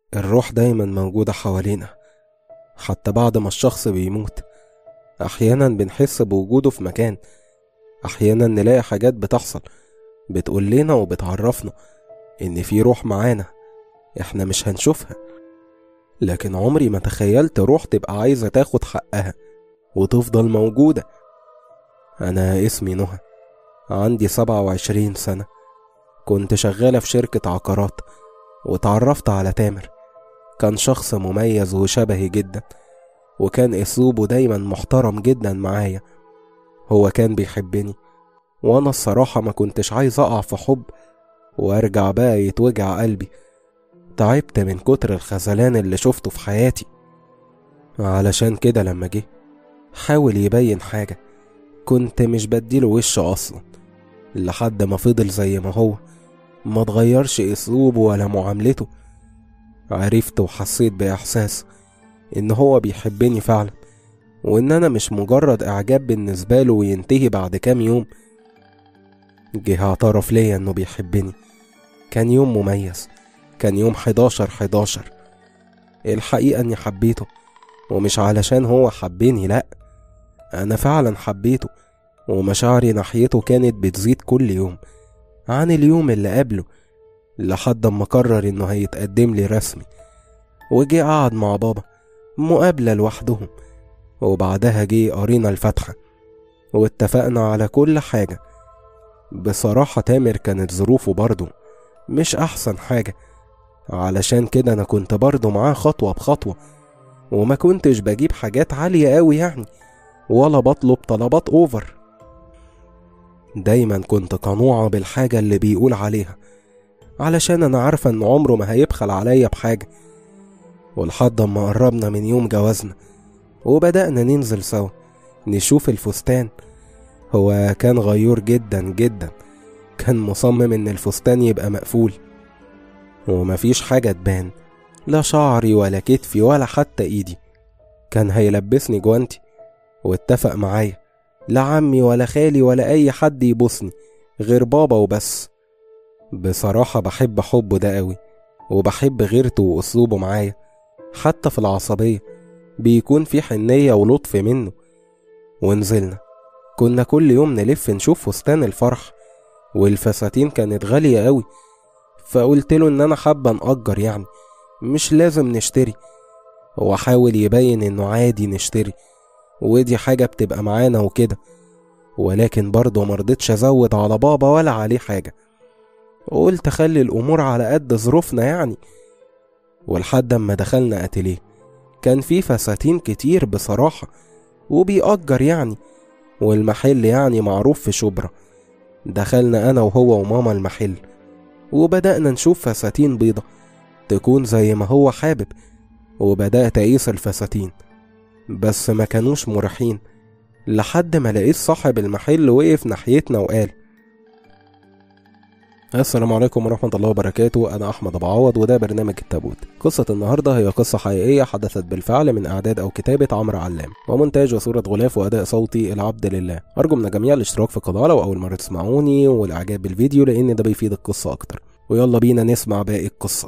الروح دايما موجودة حوالينا حتى بعد ما الشخص بيموت أحيانا بنحس بوجوده في مكان أحيانا نلاقي حاجات بتحصل بتقول لنا وبتعرفنا إن في روح معانا إحنا مش هنشوفها لكن عمري ما تخيلت روح تبقى عايزة تاخد حقها وتفضل موجودة أنا اسمي نهى عندي سبعة وعشرين سنة كنت شغالة في شركة عقارات وتعرفت على تامر كان شخص مميز وشبهي جدا وكان اسلوبه دايما محترم جدا معايا هو كان بيحبني وانا الصراحة ما كنتش عايز اقع في حب وارجع بقى يتوجع قلبي تعبت من كتر الخذلان اللي شفته في حياتي علشان كده لما جه حاول يبين حاجة كنت مش بديله وش اصلا لحد ما فضل زي ما هو ما تغيرش اسلوبه ولا معاملته عرفت وحسيت باحساس ان هو بيحبني فعلا وان انا مش مجرد اعجاب بالنسبه له وينتهي بعد كام يوم جه اعترف ليا انه بيحبني كان يوم مميز كان يوم 11 11 الحقيقه اني حبيته ومش علشان هو حبني لا انا فعلا حبيته ومشاعري ناحيته كانت بتزيد كل يوم عن اليوم اللي قبله لحد ما قرر انه هيتقدم لي رسمي وجي قعد مع بابا مقابلة لوحدهم وبعدها جه قرينا الفاتحة واتفقنا على كل حاجة بصراحة تامر كانت ظروفه برضه مش أحسن حاجة علشان كده أنا كنت برضه معاه خطوة بخطوة وما كنتش بجيب حاجات عالية أوي يعني ولا بطلب طلبات أوفر دايما كنت قنوعة بالحاجة اللي بيقول عليها علشان أنا عارفة إن عمره ما هيبخل عليا بحاجة ولحد ما قربنا من يوم جوازنا وبدأنا ننزل سوا نشوف الفستان هو كان غيور جدا جدا كان مصمم إن الفستان يبقى مقفول ومفيش حاجة تبان لا شعري ولا كتفي ولا حتى إيدي كان هيلبسني جوانتي واتفق معايا لا عمي ولا خالي ولا أي حد يبوسني غير بابا وبس بصراحة بحب حبه ده قوي وبحب غيرته وأسلوبه معايا حتى في العصبية بيكون في حنية ولطف منه ونزلنا كنا كل يوم نلف نشوف فستان الفرح والفساتين كانت غالية قوي فقلت له إن أنا حابة نأجر يعني مش لازم نشتري هو حاول يبين إنه عادي نشتري ودي حاجة بتبقى معانا وكده ولكن برضه مرضتش أزود على بابا ولا عليه حاجة قلت أخلي الأمور على قد ظروفنا يعني ولحد أما دخلنا أتيليه كان في فساتين كتير بصراحة وبيأجر يعني والمحل يعني معروف في شبرا دخلنا أنا وهو وماما المحل وبدأنا نشوف فساتين بيضة تكون زي ما هو حابب وبدأت أقيس الفساتين بس ما كانوش مريحين لحد ما لقيت صاحب المحل وقف ناحيتنا وقال السلام عليكم ورحمة الله وبركاته أنا أحمد أبو عوض وده برنامج التابوت قصة النهاردة هي قصة حقيقية حدثت بالفعل من إعداد أو كتابة عمرو علام ومونتاج وصورة غلاف وأداء صوتي العبد لله أرجو من الجميع الاشتراك في القناة لو أول مرة تسمعوني والإعجاب بالفيديو لأن ده بيفيد القصة أكتر ويلا بينا نسمع باقي القصة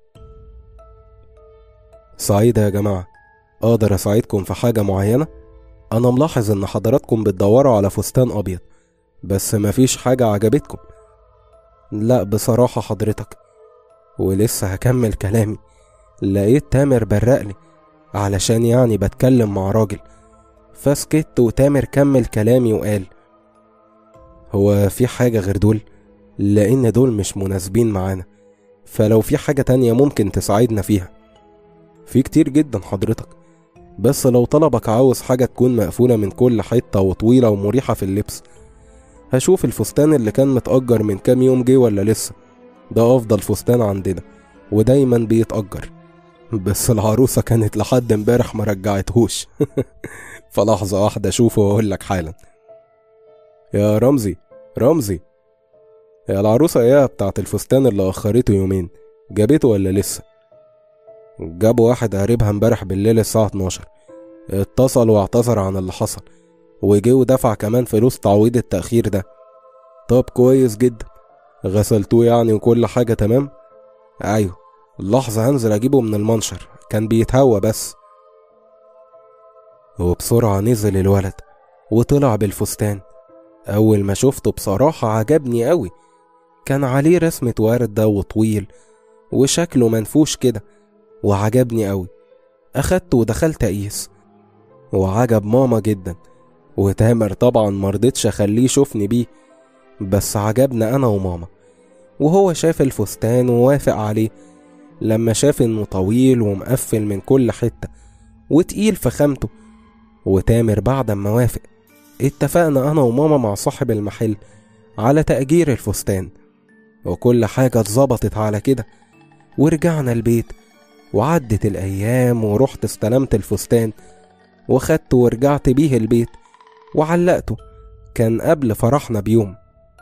سعيدة يا جماعة أقدر أساعدكم في حاجة معينة؟ أنا ملاحظ إن حضراتكم بتدوروا على فستان أبيض بس مفيش حاجة عجبتكم لا بصراحة حضرتك ولسه هكمل كلامي لقيت تامر برقلي علشان يعني بتكلم مع راجل فسكت وتامر كمل كلامي وقال هو في حاجة غير دول لأن دول مش مناسبين معانا فلو في حاجة تانية ممكن تساعدنا فيها في كتير جدا حضرتك بس لو طلبك عاوز حاجة تكون مقفولة من كل حتة وطويلة ومريحة في اللبس هشوف الفستان اللي كان متأجر من كام يوم جه ولا لسه ده أفضل فستان عندنا ودايما بيتأجر بس العروسة كانت لحد امبارح ما رجعتهوش فلحظة واحدة أشوفه وأقول لك حالا يا رمزي رمزي يا العروسة ايه بتاعت الفستان اللي أخرته يومين جابته ولا لسه جابوا واحد قريبها امبارح بالليل الساعة 12 اتصل واعتذر عن اللي حصل وجه ودفع كمان فلوس تعويض التأخير ده طب كويس جدا غسلتوه يعني وكل حاجة تمام أيوه لحظة هنزل أجيبه من المنشر كان بيتهوى بس وبسرعة نزل الولد وطلع بالفستان أول ما شفته بصراحة عجبني أوي كان عليه رسمة وردة وطويل وشكله منفوش كده وعجبني أوي أخدته ودخلت أقيس وعجب ماما جدا وتامر طبعا مرضتش أخليه يشوفني بيه بس عجبنا أنا وماما وهو شاف الفستان ووافق عليه لما شاف إنه طويل ومقفل من كل حتة وتقيل في خامته وتامر بعد ما وافق اتفقنا أنا وماما مع صاحب المحل على تأجير الفستان وكل حاجة اتظبطت على كده ورجعنا البيت وعدت الأيام ورحت استلمت الفستان وخدته ورجعت بيه البيت وعلقته كان قبل فرحنا بيوم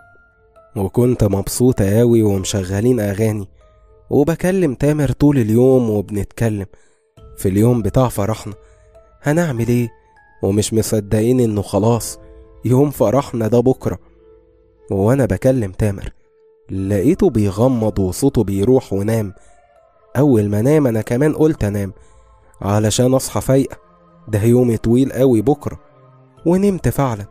وكنت مبسوطة أوي ومشغلين أغاني وبكلم تامر طول اليوم وبنتكلم في اليوم بتاع فرحنا هنعمل ايه ومش مصدقين انه خلاص يوم فرحنا ده بكرة وانا بكلم تامر لقيته بيغمض وصوته بيروح ونام اول ما نام انا كمان قلت انام علشان اصحى فايقة ده يوم طويل قوي بكرة ونمت فعلا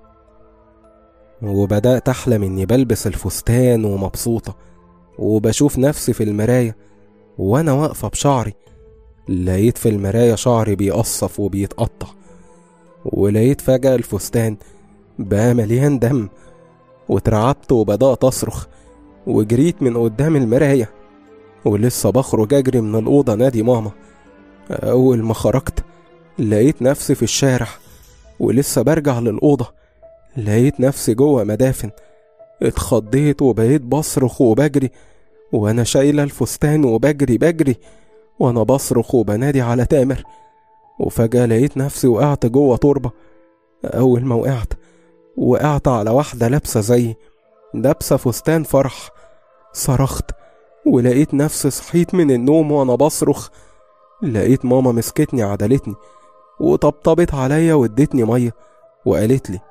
وبدأت أحلم إني بلبس الفستان ومبسوطة وبشوف نفسي في المراية وأنا واقفة بشعري لقيت في المراية شعري بيقصف وبيتقطع ولقيت فجأة الفستان بقى مليان دم واترعبت وبدأت أصرخ وجريت من قدام المراية ولسه بخرج أجري من الأوضة نادي ماما أول ما خرجت لقيت نفسي في الشارع ولسه برجع للأوضة لقيت نفسي جوه مدافن اتخضيت وبقيت بصرخ وبجري وأنا شايلة الفستان وبجري بجري وأنا بصرخ وبنادي على تامر وفجأة لقيت نفسي وقعت جوه تربة أول ما وقعت وقعت على واحدة لابسة زيي لابسة فستان فرح صرخت ولقيت نفسي صحيت من النوم وأنا بصرخ لقيت ماما مسكتني عدلتني وطبطبت عليا وادتني مية وقالت لي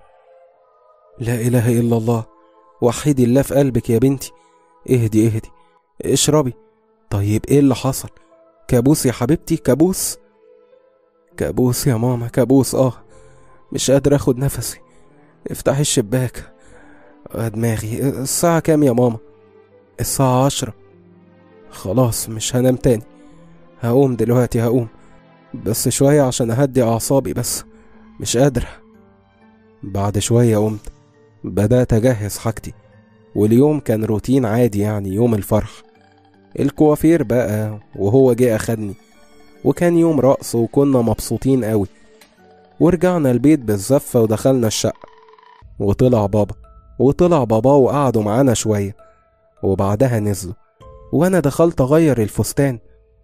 لا إله إلا الله وحيدي الله في قلبك يا بنتي اهدي اهدي اشربي طيب ايه اللي حصل كابوس يا حبيبتي كابوس كابوس يا ماما كابوس اه مش قادر اخد نفسي افتحي الشباك آه دماغي الساعة كام يا ماما الساعة عشرة خلاص مش هنام تاني هقوم دلوقتي هقوم بس شوية عشان أهدي أعصابي بس مش قادر بعد شوية قمت بدأت أجهز حاجتي واليوم كان روتين عادي يعني يوم الفرح الكوافير بقى وهو جه أخدني وكان يوم رقص وكنا مبسوطين قوي ورجعنا البيت بالزفة ودخلنا الشقة وطلع بابا وطلع بابا وقعدوا معانا شوية وبعدها نزلوا وأنا دخلت أغير الفستان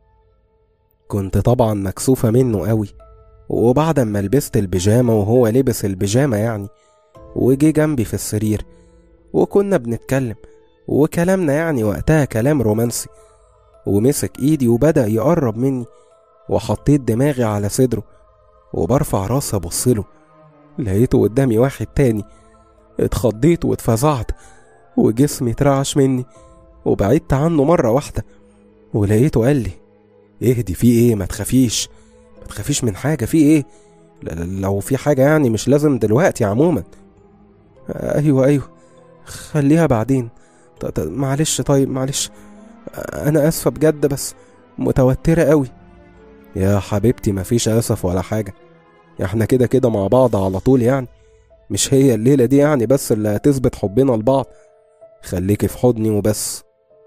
كنت طبعا مكسوفة منه قوي وبعد ما لبست البيجامة وهو لبس البيجامة يعني وجي جنبي في السرير وكنا بنتكلم وكلامنا يعني وقتها كلام رومانسي ومسك ايدي وبدأ يقرب مني وحطيت دماغي على صدره وبرفع راسي ابصله لقيته قدامي واحد تاني اتخضيت واتفزعت وجسمي اترعش مني وبعدت عنه مرة واحدة ولقيته قال لي اهدي في ايه ما تخافيش ما تخافيش من حاجة في ايه لو في حاجة يعني مش لازم دلوقتي عموما ايوه ايوه خليها بعدين معلش طيب معلش انا اسفة بجد بس متوترة قوي يا حبيبتي مفيش اسف ولا حاجة احنا كده كده مع بعض على طول يعني مش هي الليلة دي يعني بس اللي هتثبت حبنا لبعض خليكي في حضني وبس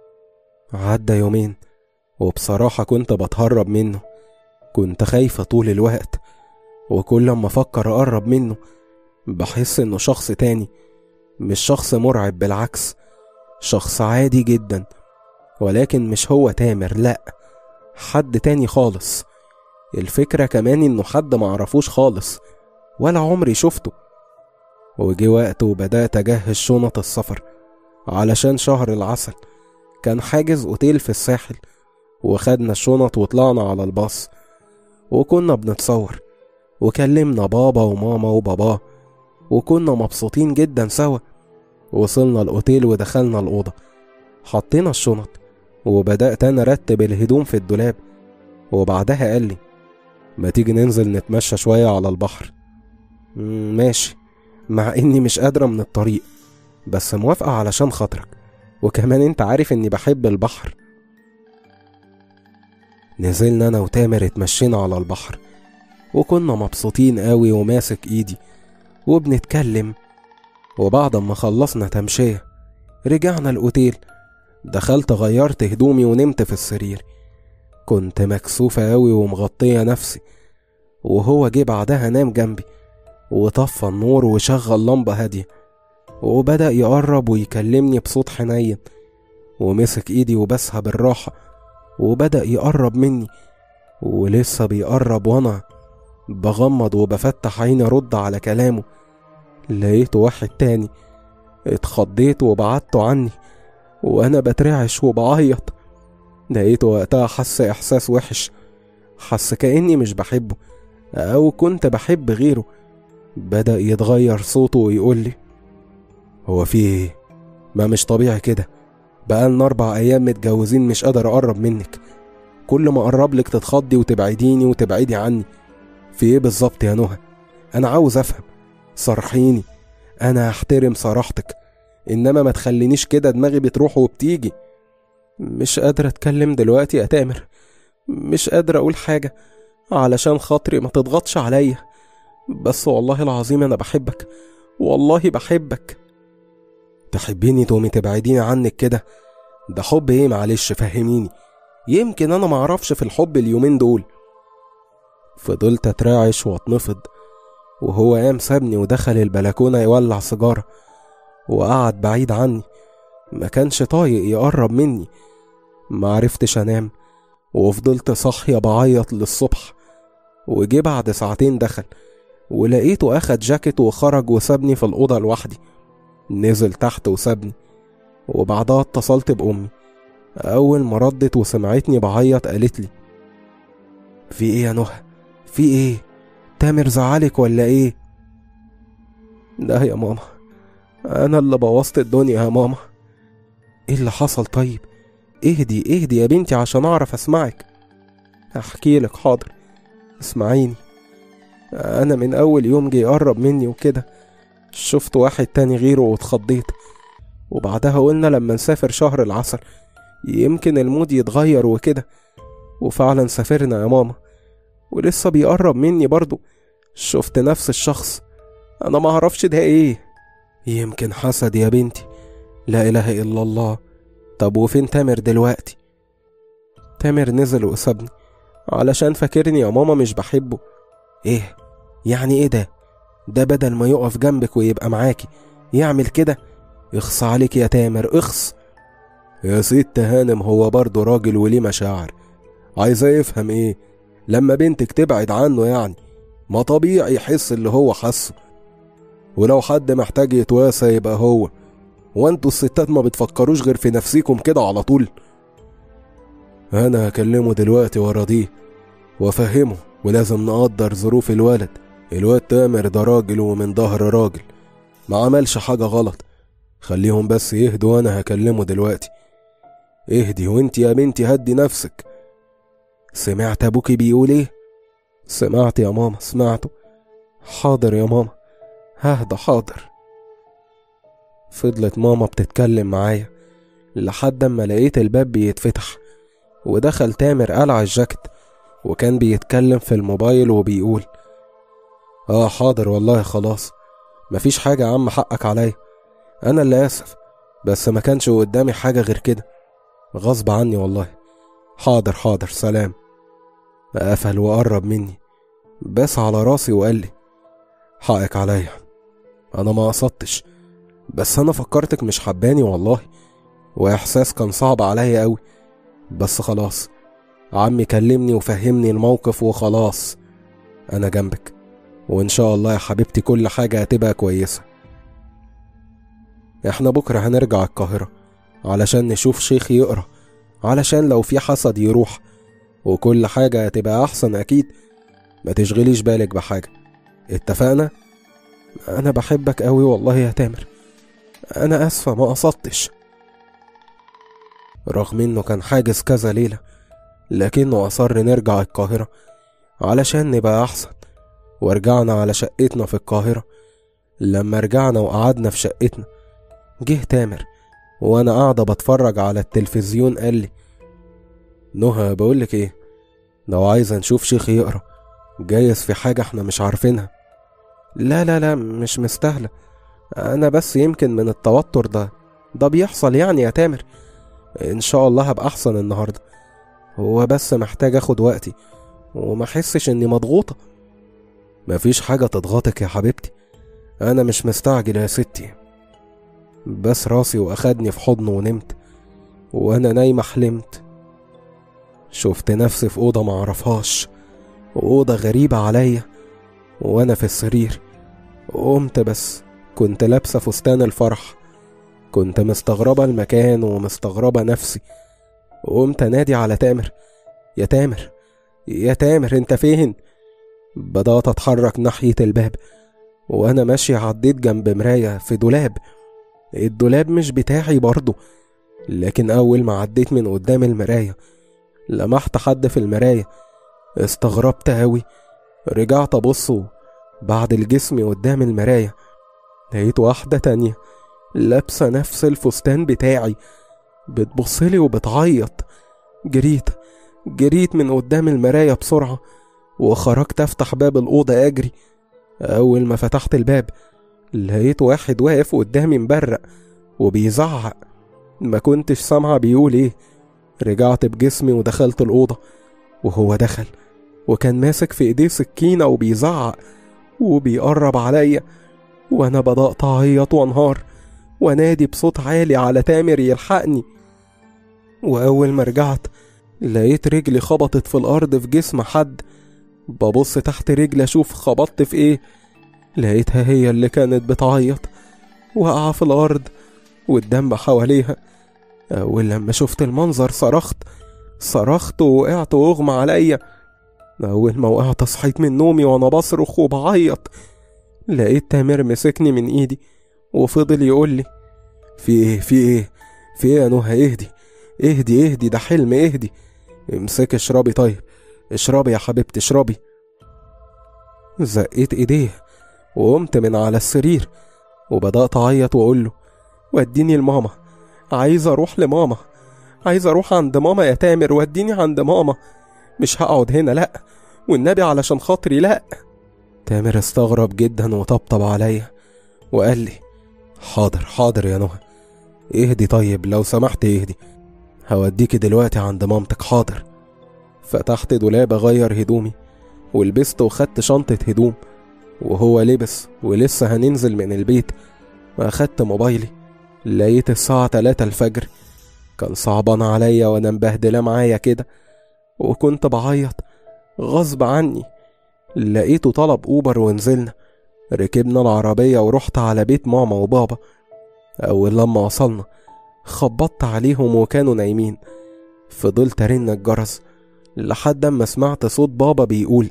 عدى يومين وبصراحة كنت بتهرب منه كنت خايفة طول الوقت وكل ما أفكر أقرب منه بحس إنه شخص تاني مش شخص مرعب بالعكس شخص عادي جدا ولكن مش هو تامر لأ حد تاني خالص الفكرة كمان إنه حد معرفوش خالص ولا عمري شفته وجي وقت وبدأت أجهز شنط السفر علشان شهر العسل كان حاجز أوتيل في الساحل وخدنا الشنط وطلعنا على الباص وكنا بنتصور وكلمنا بابا وماما وباباه وكنا مبسوطين جدا سوا وصلنا الأوتيل ودخلنا الأوضة حطينا الشنط وبدأت أنا أرتب الهدوم في الدولاب وبعدها قال لي ما تيجي ننزل نتمشى شوية على البحر "مم، ماشي مع إني مش قادرة من الطريق بس موافقة علشان خاطرك وكمان انت عارف اني بحب البحر نزلنا انا وتامر اتمشينا على البحر وكنا مبسوطين قوي وماسك ايدي وبنتكلم وبعد ما خلصنا تمشية رجعنا الأوتيل دخلت غيرت هدومي ونمت في السرير كنت مكسوفة قوي ومغطية نفسي وهو جه بعدها نام جنبي وطفى النور وشغل لمبة هادية وبدأ يقرب ويكلمني بصوت حنين ومسك ايدي وبسها بالراحة وبدأ يقرب مني ولسه بيقرب وانا بغمض وبفتح عيني ارد على كلامه لقيته واحد تاني اتخضيت وبعدته عني وانا بترعش وبعيط لقيته وقتها حس احساس وحش حس كاني مش بحبه او كنت بحب غيره بدا يتغير صوته ويقول لي هو في ايه ما مش طبيعي كده بقالنا اربع ايام متجوزين مش قادر اقرب منك كل ما اقرب لك تتخضي وتبعديني وتبعدي عني في ايه بالظبط يا نهى انا عاوز افهم صرحيني انا هحترم صراحتك انما ما تخلينيش كده دماغي بتروح وبتيجي مش قادر اتكلم دلوقتي يا تامر مش قادر اقول حاجه علشان خاطري ما تضغطش عليا بس والله العظيم انا بحبك والله بحبك تحبيني تقومي تبعديني عنك كده ده حب ايه معلش فهميني يمكن انا معرفش في الحب اليومين دول فضلت اترعش واتنفض وهو قام سابني ودخل البلكونة يولع سيجارة وقعد بعيد عني ما كانش طايق يقرب مني ما عرفتش انام وفضلت صاحية بعيط للصبح وجه بعد ساعتين دخل ولقيته اخد جاكيت وخرج وسابني في الأوضة لوحدي نزل تحت وسابني وبعدها اتصلت بأمي أول ما ردت وسمعتني بعيط قالت لي في ايه يا نهى في ايه تامر زعلك ولا ايه لا يا ماما انا اللي بوظت الدنيا يا ماما ايه اللي حصل طيب اهدي اهدي يا بنتي عشان اعرف اسمعك احكي لك حاضر اسمعيني انا من اول يوم جه يقرب مني وكده شفت واحد تاني غيره واتخضيت وبعدها قلنا لما نسافر شهر العسل يمكن المود يتغير وكده وفعلا سافرنا يا ماما ولسه بيقرب مني برضو شفت نفس الشخص انا ما اعرفش ده ايه يمكن حسد يا بنتي لا اله الا الله طب وفين تامر دلوقتي تامر نزل وسابني علشان فاكرني يا ماما مش بحبه ايه يعني ايه ده ده بدل ما يقف جنبك ويبقى معاكي يعمل كده اخص عليك يا تامر اخص يا ست هانم هو برضه راجل وليه مشاعر عايزاه يفهم ايه لما بنتك تبعد عنه يعني ما طبيعي يحس اللي هو حسه ولو حد محتاج يتواسى يبقى هو وانتوا الستات ما بتفكروش غير في نفسيكم كده على طول انا هكلمه دلوقتي وراضيه وافهمه ولازم نقدر ظروف الولد الواد تامر ده راجل ومن ظهر راجل ما عملش حاجة غلط خليهم بس يهدوا وانا هكلمه دلوقتي اهدي وانت يا بنتي هدي نفسك سمعت ابوكي بيقول ايه سمعت يا ماما سمعته حاضر يا ماما ههدى حاضر فضلت ماما بتتكلم معايا لحد اما لقيت الباب بيتفتح ودخل تامر قلع الجاكيت وكان بيتكلم في الموبايل وبيقول اه حاضر والله خلاص مفيش حاجة يا عم حقك عليا انا اللي اسف بس ما كانش قدامي حاجة غير كده غصب عني والله حاضر حاضر سلام قفل وقرب مني بس على راسي وقال لي حقك عليا انا ما قصدتش بس انا فكرتك مش حباني والله واحساس كان صعب عليا قوي بس خلاص عمي كلمني وفهمني الموقف وخلاص انا جنبك وان شاء الله يا حبيبتي كل حاجة هتبقى كويسة احنا بكرة هنرجع القاهرة علشان نشوف شيخ يقرأ علشان لو في حسد يروح وكل حاجة هتبقى أحسن أكيد ما تشغليش بالك بحاجة اتفقنا؟ أنا بحبك أوي والله يا تامر أنا آسفة ما قصدتش رغم انه كان حاجز كذا ليلة لكنه أصر نرجع القاهرة علشان نبقى أحسن ورجعنا على شقتنا في القاهرة لما رجعنا وقعدنا في شقتنا جه تامر وأنا قاعدة بتفرج على التلفزيون قال لي نهى بقولك ايه لو عايزة نشوف شيخ يقرا جايز في حاجة احنا مش عارفينها لا لا لا مش مستاهلة أنا بس يمكن من التوتر ده ده بيحصل يعني يا تامر إن شاء الله هبقى أحسن النهاردة هو بس محتاج أخد وقتي وما أحسش إني مضغوطة مفيش حاجة تضغطك يا حبيبتي أنا مش مستعجل يا ستي بس راسي وأخدني في حضنه ونمت وأنا نايمة حلمت شفت نفسي في أوضة معرفهاش وأوضة غريبة عليا وأنا في السرير قمت بس كنت لابسة فستان الفرح كنت مستغربة المكان ومستغربة نفسي وقمت أنادي على تامر يا تامر يا تامر انت فين بدأت أتحرك ناحية الباب وأنا ماشي عديت جنب مراية في دولاب الدولاب مش بتاعي برضه لكن أول ما عديت من قدام المراية لمحت حد في المراية استغربت أوي رجعت أبص بعد الجسم قدام المراية لقيت واحدة تانية لابسة نفس الفستان بتاعي بتبصلي وبتعيط جريت جريت من قدام المراية بسرعة وخرجت أفتح باب الأوضة أجري أول ما فتحت الباب لقيت واحد واقف قدامي مبرق وبيزعق ما كنتش سامعة بيقول ايه رجعت بجسمي ودخلت الأوضة وهو دخل وكان ماسك في ايديه سكينة وبيزعق وبيقرب عليا وانا بدأت اعيط وانهار وانادي بصوت عالي على تامر يلحقني واول ما رجعت لقيت رجلي خبطت في الارض في جسم حد ببص تحت رجلي اشوف خبطت في ايه لقيتها هي اللي كانت بتعيط واقعة في الارض والدم حواليها اول لما شفت المنظر صرخت صرخت ووقعت واغمى عليا اول ما وقعت صحيت من نومي وانا بصرخ وبعيط لقيت تامر مسكني من ايدي وفضل يقول لي في ايه في ايه في ايه يا نهى اهدي اهدي اهدي ده حلم اهدي امسكي اشربي طيب اشربي يا حبيبتي اشربي زقيت ايديه وقمت من على السرير وبدأت أعيط وأقول له وديني لماما عايز أروح لماما عايز أروح عند ماما يا تامر وديني عند ماما مش هقعد هنا لأ والنبي علشان خاطري لأ تامر استغرب جدا وطبطب عليا وقال لي حاضر حاضر يا نهى اهدي طيب لو سمحت اهدي هوديكي دلوقتي عند مامتك حاضر فتحت دولاب اغير هدومي ولبست وخدت شنطة هدوم وهو لبس ولسه هننزل من البيت أخدت موبايلي لقيت الساعة تلاتة الفجر كان صعبان عليا وأنا مبهدلة معايا كده وكنت بعيط غصب عني لقيته طلب أوبر ونزلنا ركبنا العربية ورحت على بيت ماما وبابا أول لما وصلنا خبطت عليهم وكانوا نايمين فضلت أرن الجرس لحد أما سمعت صوت بابا بيقول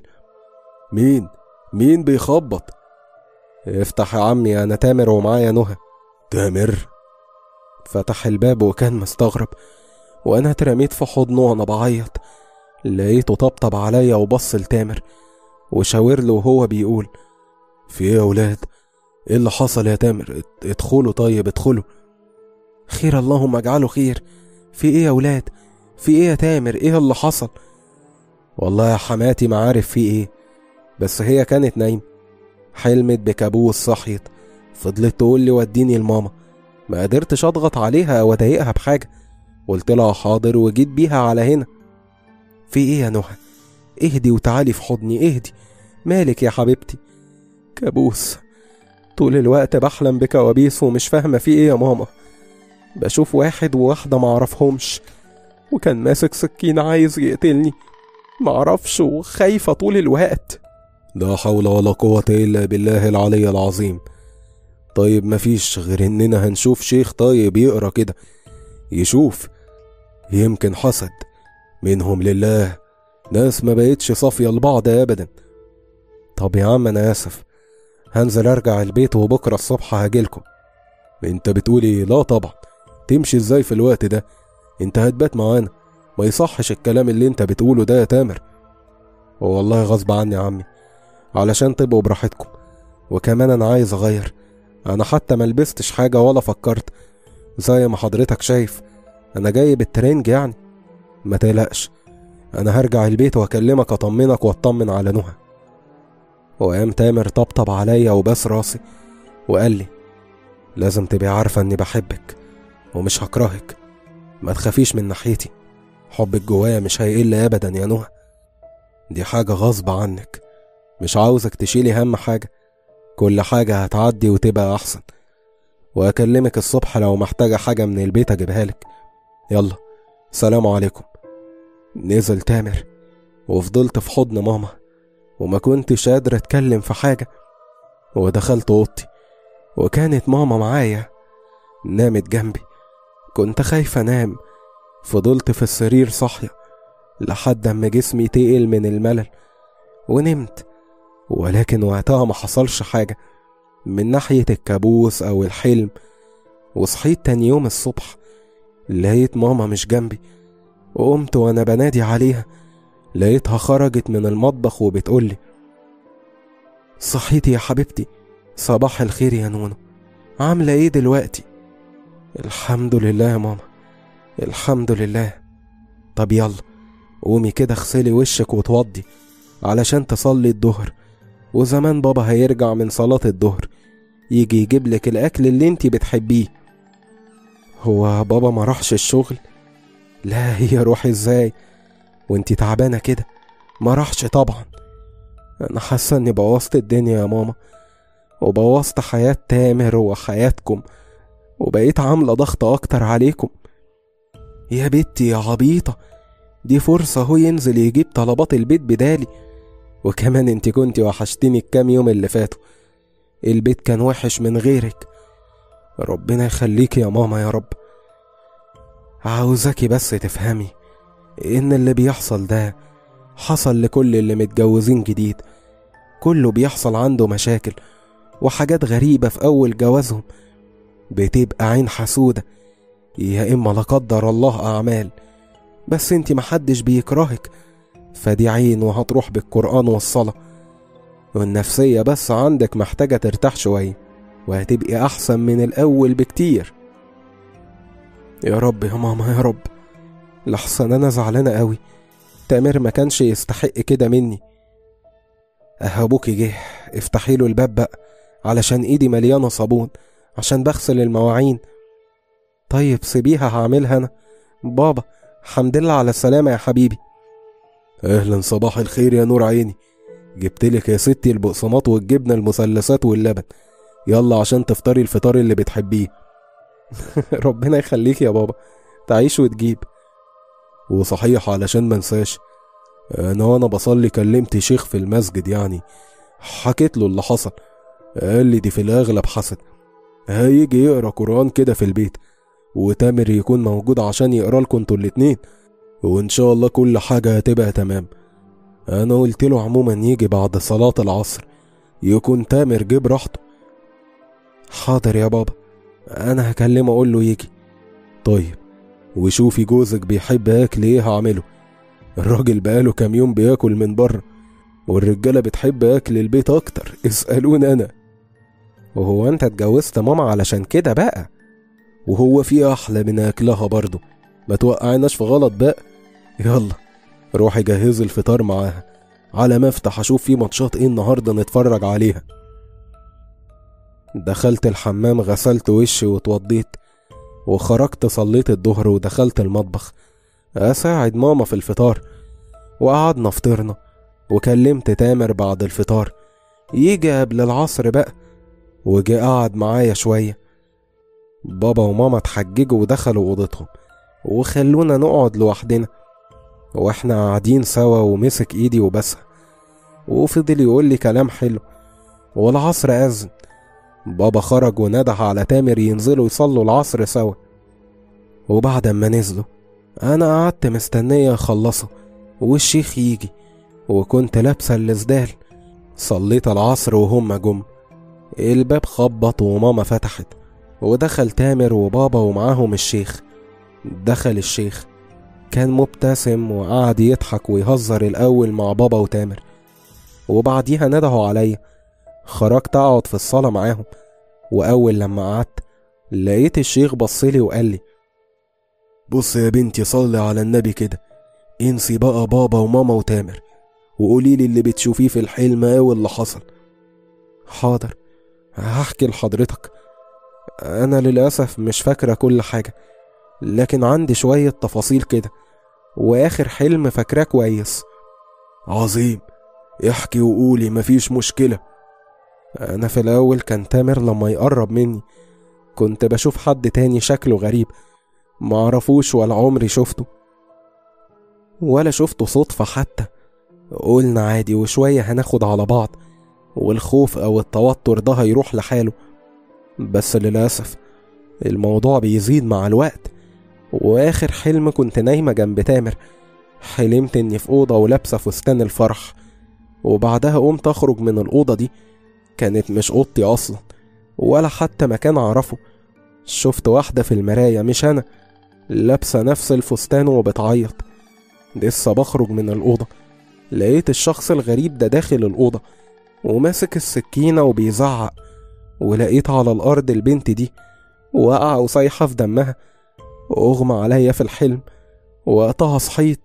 مين مين بيخبط افتح يا عمي انا تامر ومعايا نهى تامر فتح الباب وكان مستغرب وانا اترميت في حضنه وانا بعيط لقيته طبطب عليا وبص لتامر وشاور له وهو بيقول في ايه يا ولاد ايه اللي حصل يا تامر ات- ادخلوا طيب ادخلوا خير اللهم اجعله خير في ايه يا ولاد في ايه يا تامر ايه اللي حصل والله يا حماتي ما عارف في ايه بس هي كانت نايمة حلمت بكابوس صحيت فضلت تقول لي وديني لماما ما قدرتش اضغط عليها او اضايقها بحاجة قلت لها حاضر وجيت بيها على هنا في ايه يا نهى اهدي وتعالي في حضني اهدي مالك يا حبيبتي كابوس طول الوقت بحلم بكوابيس ومش فاهمة في ايه يا ماما بشوف واحد وواحدة معرفهمش وكان ماسك سكينة عايز يقتلني معرفش وخايفة طول الوقت لا حول ولا قوة إلا بالله العلي العظيم طيب مفيش غير إننا هنشوف شيخ طيب يقرا كده يشوف يمكن حسد منهم لله ناس ما بقتش صافية لبعض أبدا طب يا عم أنا آسف هنزل أرجع البيت وبكرة الصبح هاجيلكم انت بتقولي لا طبعا تمشي ازاي في الوقت ده انت هتبات معانا ما يصحش الكلام اللي انت بتقوله ده يا تامر والله غصب عني يا عمي علشان تبقوا براحتكم وكمان انا عايز اغير انا حتى ما لبستش حاجه ولا فكرت زي ما حضرتك شايف انا جاي بالترنج يعني ما تقلقش انا هرجع البيت واكلمك اطمنك واطمن على نهى وقام تامر طبطب عليا وبس راسي وقال لي لازم تبقي عارفة اني بحبك ومش هكرهك ما تخافيش من ناحيتي حبك جوايا مش هيقل ابدا يا نهى دي حاجة غصب عنك مش عاوزك تشيلي هم حاجة كل حاجة هتعدي وتبقى أحسن وأكلمك الصبح لو محتاجة حاجة من البيت أجيبها لك يلا سلام عليكم نزل تامر وفضلت في حضن ماما وما كنتش قادر أتكلم في حاجة ودخلت أوضتي وكانت ماما معايا نامت جنبي كنت خايفة أنام فضلت في السرير صاحية لحد أما جسمي تقل من الملل ونمت ولكن وقتها ما حصلش حاجة من ناحية الكابوس أو الحلم وصحيت تاني يوم الصبح لقيت ماما مش جنبي وقمت وأنا بنادي عليها لقيتها خرجت من المطبخ وبتقولي صحيتي يا حبيبتي صباح الخير يا نونو عاملة ايه دلوقتي الحمد لله يا ماما الحمد لله طب يلا قومي كده اغسلي وشك وتوضي علشان تصلي الظهر وزمان بابا هيرجع من صلاة الظهر يجي يجيب لك الأكل اللي انتي بتحبيه هو بابا ما راحش الشغل لا هي روح ازاي وانتي تعبانة كده ما راحش طبعا انا حاسة اني بوظت الدنيا يا ماما وبوظت حياة تامر وحياتكم وبقيت عاملة ضغط أكتر عليكم يا بنتي يا عبيطة دي فرصة هو ينزل يجيب طلبات البيت بدالي وكمان انت كنت وحشتني الكام يوم اللي فاتوا البيت كان وحش من غيرك ربنا يخليك يا ماما يا رب عاوزاكي بس تفهمي ان اللي بيحصل ده حصل لكل اللي متجوزين جديد كله بيحصل عنده مشاكل وحاجات غريبة في أول جوازهم بتبقى عين حسودة يا إما لا قدر الله أعمال بس انت محدش بيكرهك فدي عين وهتروح بالقرآن والصلاة والنفسية بس عندك محتاجة ترتاح شوية وهتبقي أحسن من الأول بكتير يا رب يا ماما يا رب لحسن أنا زعلانة قوي تامر ما كانش يستحق كده مني أه أبوكي جه افتحي له الباب بقى علشان ايدي مليانة صابون عشان بغسل المواعين طيب سيبيها هعملها أنا بابا حمد لله على السلامة يا حبيبي أهلا صباح الخير يا نور عيني جبتلك يا ستي البقسماط والجبنة المثلثات واللبن يلا عشان تفطري الفطار اللي بتحبيه ربنا يخليك يا بابا تعيش وتجيب وصحيح علشان منساش انا وانا بصلي كلمت شيخ في المسجد يعني حكيت له اللي حصل قال لي دي في الاغلب حسد هيجي يقرا قران كده في البيت وتامر يكون موجود عشان يقرا لكم انتوا الاتنين وان شاء الله كل حاجه هتبقى تمام انا قلت له عموما يجي بعد صلاه العصر يكون تامر جه براحته حاضر يا بابا انا هكلمه اقول له يجي طيب وشوفي جوزك بيحب اكل ايه هعمله الراجل بقاله كام يوم بياكل من بره والرجاله بتحب اكل البيت اكتر اسالوني انا وهو انت اتجوزت ماما علشان كده بقى وهو في احلى من اكلها برضه ما توقعناش في غلط بقى يلا روحي جهزي الفطار معاها على ما افتح اشوف في ماتشات ايه النهارده نتفرج عليها دخلت الحمام غسلت وشي واتوضيت وخرجت صليت الظهر ودخلت المطبخ اساعد ماما في الفطار وقعدنا فطرنا وكلمت تامر بعد الفطار يجي قبل العصر بقى وجي قعد معايا شوية بابا وماما اتحججوا ودخلوا أوضتهم وخلونا نقعد لوحدنا واحنا قاعدين سوا ومسك ايدي وبسها وفضل يقول لي كلام حلو والعصر أذن بابا خرج ونده على تامر ينزلوا يصلوا العصر سوا وبعد ما نزلوا أنا قعدت مستنية يخلصوا والشيخ يجي وكنت لابسة الإسدال صليت العصر وهم جم الباب خبط وماما فتحت ودخل تامر وبابا ومعاهم الشيخ دخل الشيخ كان مبتسم وقعد يضحك ويهزر الأول مع بابا وتامر وبعديها ندهوا عليا خرجت أقعد في الصالة معاهم وأول لما قعدت لقيت الشيخ بصلي وقال لي بص يا بنتي صلي على النبي كده انسي بقى بابا وماما وتامر وقولي لي اللي بتشوفيه في الحلم ايه واللي حصل حاضر هحكي لحضرتك أنا للأسف مش فاكرة كل حاجة لكن عندي شوية تفاصيل كده وآخر حلم فاكراه كويس عظيم احكي وقولي مفيش مشكلة أنا في الأول كان تامر لما يقرب مني كنت بشوف حد تاني شكله غريب معرفوش ولا عمري شفته ولا شفته صدفة حتى قلنا عادي وشوية هناخد على بعض والخوف أو التوتر ده هيروح لحاله بس للأسف الموضوع بيزيد مع الوقت وآخر حلم كنت نايمة جنب تامر حلمت إني في أوضة ولابسة فستان الفرح وبعدها قمت أخرج من الأوضة دي كانت مش أوضتي أصلا ولا حتى مكان أعرفه شفت واحدة في المراية مش أنا لابسة نفس الفستان وبتعيط لسه بخرج من الأوضة لقيت الشخص الغريب ده داخل الأوضة وماسك السكينة وبيزعق ولقيت على الأرض البنت دي واقعة وصايحة في دمها وأغمى عليا في الحلم وقتها صحيت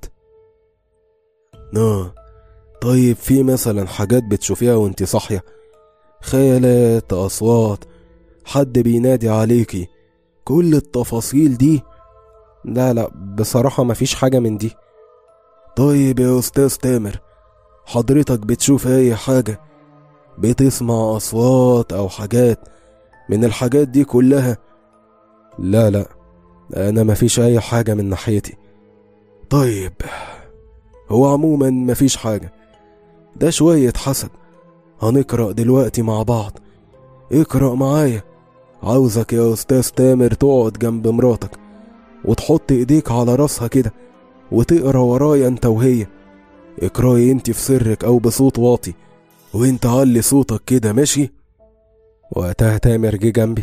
اه طيب في مثلا حاجات بتشوفيها وانت صاحية خيالات أصوات حد بينادي عليكي كل التفاصيل دي لا لا بصراحة مفيش حاجة من دي طيب يا أستاذ تامر حضرتك بتشوف أي حاجة بتسمع أصوات أو حاجات من الحاجات دي كلها لا لا أنا مفيش أي حاجة من ناحيتي طيب هو عموما مفيش حاجة ده شوية حسد هنقرأ دلوقتي مع بعض اقرأ معايا عاوزك يا أستاذ تامر تقعد جنب مراتك وتحط ايديك على راسها كده وتقرا ورايا انت وهي اقراي انت في سرك او بصوت واطي وانت علي صوتك كده ماشي وقتها تامر جه جنبي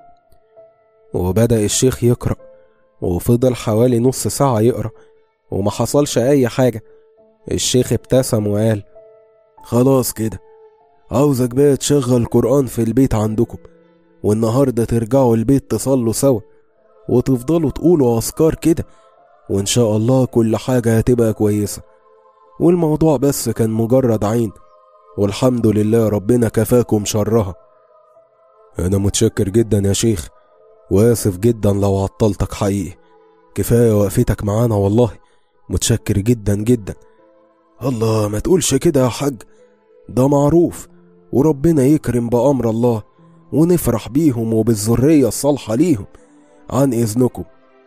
وبدأ الشيخ يقرأ وفضل حوالي نص ساعة يقرأ وما حصلش أي حاجة الشيخ ابتسم وقال خلاص كده عاوزك بقى تشغل قرآن في البيت عندكم والنهاردة ترجعوا البيت تصلوا سوا وتفضلوا تقولوا أذكار كده وإن شاء الله كل حاجة هتبقى كويسة والموضوع بس كان مجرد عين والحمد لله ربنا كفاكم شرها أنا متشكر جدا يا شيخ وآسف جدا لو عطلتك حقيقي كفاية وقفتك معانا والله متشكر جدا جدا الله ما تقولش كده يا حاج ده معروف وربنا يكرم بأمر الله ونفرح بيهم وبالذرية الصالحة ليهم عن إذنكم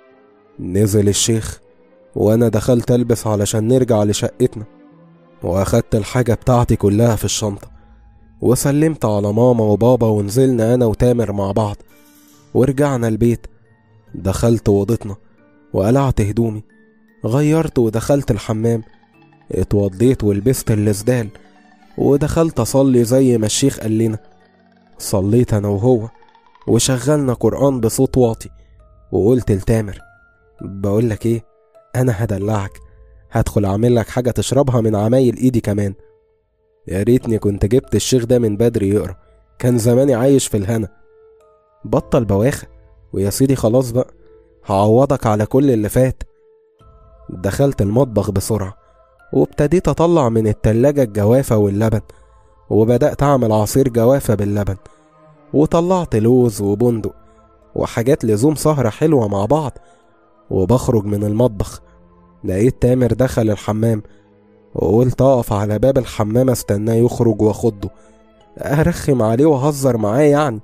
نزل الشيخ وأنا دخلت ألبس علشان نرجع لشقتنا وأخدت الحاجة بتاعتي كلها في الشنطة وسلمت على ماما وبابا ونزلنا أنا وتامر مع بعض ورجعنا البيت دخلت أوضتنا وقلعت هدومي غيرت ودخلت الحمام اتوضيت ولبست الاسدال ودخلت أصلي زي ما الشيخ قال لنا صليت أنا وهو وشغلنا قرآن بصوت واطي وقلت لتامر بقولك ايه أنا هدلعك هدخل أعمل لك حاجة تشربها من عمايل إيدي كمان يا ريتني كنت جبت الشيخ ده من بدري يقرا كان زماني عايش في الهنا بطل بواخة ويا سيدي خلاص بقى هعوضك على كل اللي فات دخلت المطبخ بسرعة وابتديت أطلع من التلاجة الجوافة واللبن وبدأت أعمل عصير جوافة باللبن وطلعت لوز وبندق وحاجات لزوم سهرة حلوة مع بعض وبخرج من المطبخ لقيت تامر دخل الحمام وقلت أقف على باب الحمام استناه يخرج واخده أرخم عليه وأهزر معاه يعني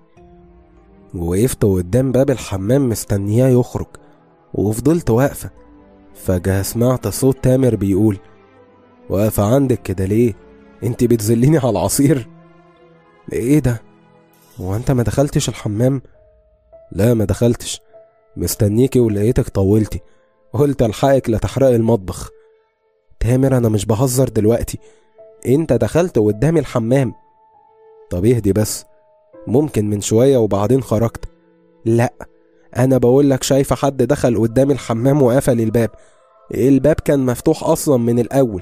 وقفت قدام باب الحمام مستنياه يخرج وفضلت واقفة فجأة سمعت صوت تامر بيقول واقفة عندك كده ليه؟ انت بتذليني على العصير؟ ايه ده؟ هو انت ما دخلتش الحمام؟ لا ما دخلتش مستنيكي ولقيتك طولتي قلت الحقك لا تحرقي المطبخ تامر انا مش بهزر دلوقتي انت دخلت قدامي الحمام طب اهدي بس ممكن من شوية وبعدين خرجت لا انا بقول لك شايفه حد دخل قدام الحمام وقفل الباب الباب كان مفتوح اصلا من الاول